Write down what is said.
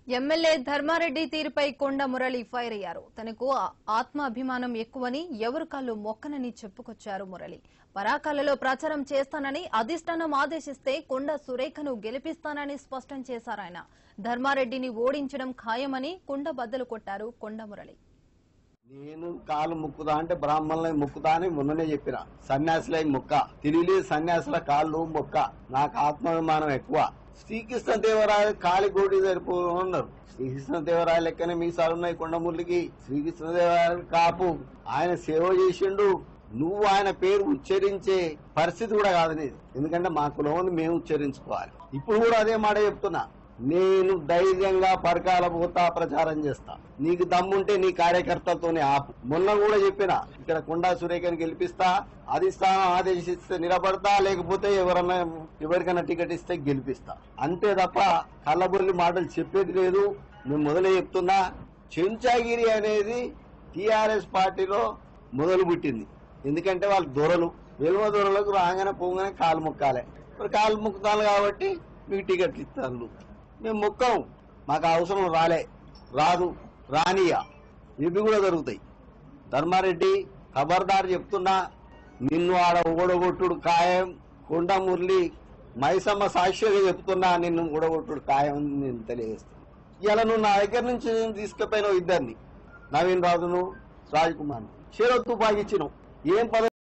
MLA Dharmareddy తీరుపై కొండ Murali fire అయ్యారు తనకు ఆ- ఆత్మాభిమానం ఎక్కువని ఎవరు కాళ్ళు మొక్కనని చెప్పుకొచ్చారు మురళి పరాకాలలో ప్రచారం చేస్తానని అధిష్టానం ఆదేశిస్తే కొండ సురేఖను గెలిపిస్తానని స్పష్టం చేశారాయన ధర్మారెడ్డిని ఓడించడం ఖాయమని కొండ బద్దలు కొట్టారు కొండ మురళి నేను కాలు ముక్కుదా అంటే బ్రాహ్మణులై ముక్కుతా అని మొన్ననే చెప్పిన సన్యాసులై మొక్క తెలియలేదు సన్యాసుల కాళ్ళు మొక్క నాకు ఆత్మాభిమానం ఎక్కువ శ్రీకృష్ణ దేవరాయ కాలి గోడి సరిపో ఉన్నారు శ్రీకృష్ణ దేవరాయ లెక్కనే మీసాలు ఉన్నాయి కొండమురళికి శ్రీకృష్ణ దేవరాయ కాపు ఆయన సేవ చేసిండు నువ్వు ఆయన పేరు ఉచ్చరించే పరిస్థితి కూడా కాదు నీది ఎందుకంటే మా కులం మేము ఉచ్చరించుకోవాలి ఇప్పుడు కూడా అదే మాట చెప్తున్నా నేను ధైర్యంగా పరకాల పోతా ప్రచారం చేస్తా నీకు దమ్ముంటే నీ కార్యకర్తలతోనే ఆపు మొన్న కూడా చెప్పిన ఇక్కడ కొండా సురేఖని గెలిపిస్తా అధిష్టానం ఆదేశిస్తే నిలబడతా లేకపోతే ఎవరన్నా ఎవరికైనా టికెట్ ఇస్తే గెలిపిస్తా అంతే తప్ప కళ్ళబుర్లి మాటలు చెప్పేది లేదు నేను మొదలే చెప్తున్నా చెంచాగిరి అనేది టిఆర్ఎస్ పార్టీలో మొదలు పుట్టింది ఎందుకంటే వాళ్ళు దొరలు వెలువ దొరలకు రాగానే పోగానే కాలు మొక్కాలే మరి కాలు మొక్కుతాను కాబట్టి మీకు టికెట్లు ఇస్తాను మేము మొక్కం మాకు అవసరం రాలే రాదు రానియా ఇవి కూడా జరుగుతాయి ధర్మారెడ్డి ఖబర్దార్ చెప్తున్నా నిన్ను ఆడ ఓడగొట్టుడు ఖాయం కొండ మురళి మైసమ్మ సాక్షిగా చెప్తున్నా నిన్ను ఓడగొట్టుడు ఖాయం అని నేను తెలియజేస్తాను ఇలా నువ్వు నా దగ్గర నుంచి తీసుకుపోయిన ఇద్దరిని నవీన్ రాజును రాజ్ కుమార్ షేరో తుపాకి ఇచ్చినావు ఏం పదవి